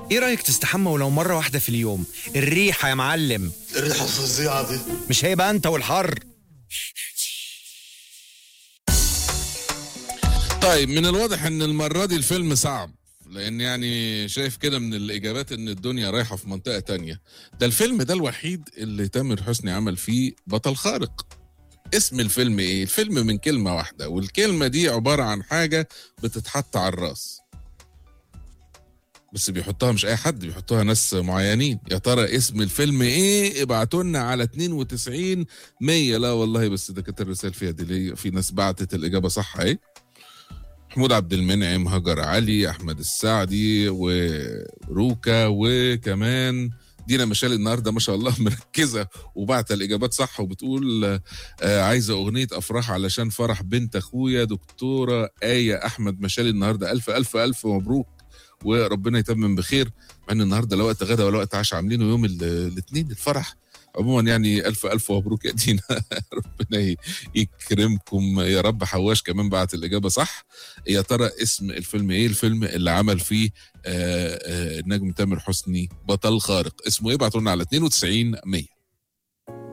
ايه رايك تستحمى ولو مره واحده في اليوم الريحه يا معلم الريحه الفظيعه دي مش هيبقى انت والحر طيب من الواضح ان المرة دي الفيلم صعب لان يعني شايف كده من الاجابات ان الدنيا رايحة في منطقة تانية ده الفيلم ده الوحيد اللي تامر حسني عمل فيه بطل خارق اسم الفيلم ايه الفيلم من كلمة واحدة والكلمة دي عبارة عن حاجة بتتحط على الراس بس بيحطها مش اي حد بيحطوها ناس معينين يا ترى اسم الفيلم ايه ابعتوا لنا على 92 100 لا والله بس ده كانت الرسائل فيها ديلي في ناس بعتت الاجابه صح اهي محمود عبد المنعم هجر علي احمد السعدي وروكا وكمان دينا مشال النهارده ما شاء الله مركزه وبعت الاجابات صح وبتقول آه عايزه اغنيه افراح علشان فرح بنت اخويا دكتوره ايه احمد مشال النهارده الف الف الف مبروك وربنا يتمم بخير مع ان النهارده لا وقت غدا ولا وقت عشاء عاملينه يوم الاثنين الفرح عموما يعني الف الف مبروك يا دينا ربنا ي- يكرمكم يا رب حواش كمان بعت الاجابه صح يا ترى اسم الفيلم ايه الفيلم اللي عمل فيه آه، آه، النجم تامر حسني بطل خارق اسمه ايه ابعتوا لنا على 92 100